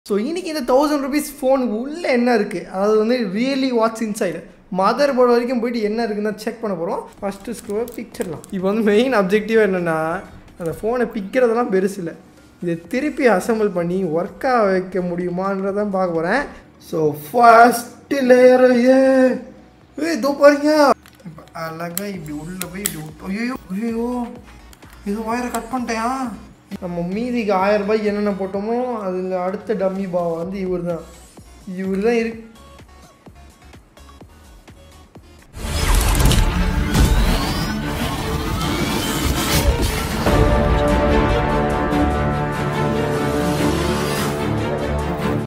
so இன்னைக்கு இந்த thousand rupees ஃபோனுக்கு உள்ளே என்ன இருக்குது அதாவது வந்து really what's inside motherboard வரைக்கும் போயிட்டு என்ன இருக்குன்னு செக் பண்ண போகிறோம் ஃபஸ்ட்டு ஸ்க்ரூவை பிக்சர்லாம் இப்போ வந்து மெயின் அப்ஜெக்டிவ் என்னென்னா அந்த ஃபோனை பிக்கிறதெல்லாம் பெருசு இல்லை இதை திருப்பி அசம்பிள் பண்ணி ஒர்க்காக வைக்க முடியுமான்றதான் பார்க்க போகிறேன் ஸோ ஃபஸ்ட்டு லேயர் ஏ ஏய் இதோ பாருங்க இப்போ அழகாக இப்படி உள்ளே போய் இப்படி விட்டு ஐயோ ஐயோ இது ஒயரை கட் பண்ணிட்டேயா நம்ம மீதிக்கு ஆயிரம் ரூபாய்க்கு என்னென்ன போட்டோமோ அதில் அடுத்த டம்மி பாவம் வந்து இவர் தான் இவர் தான் இருக்கு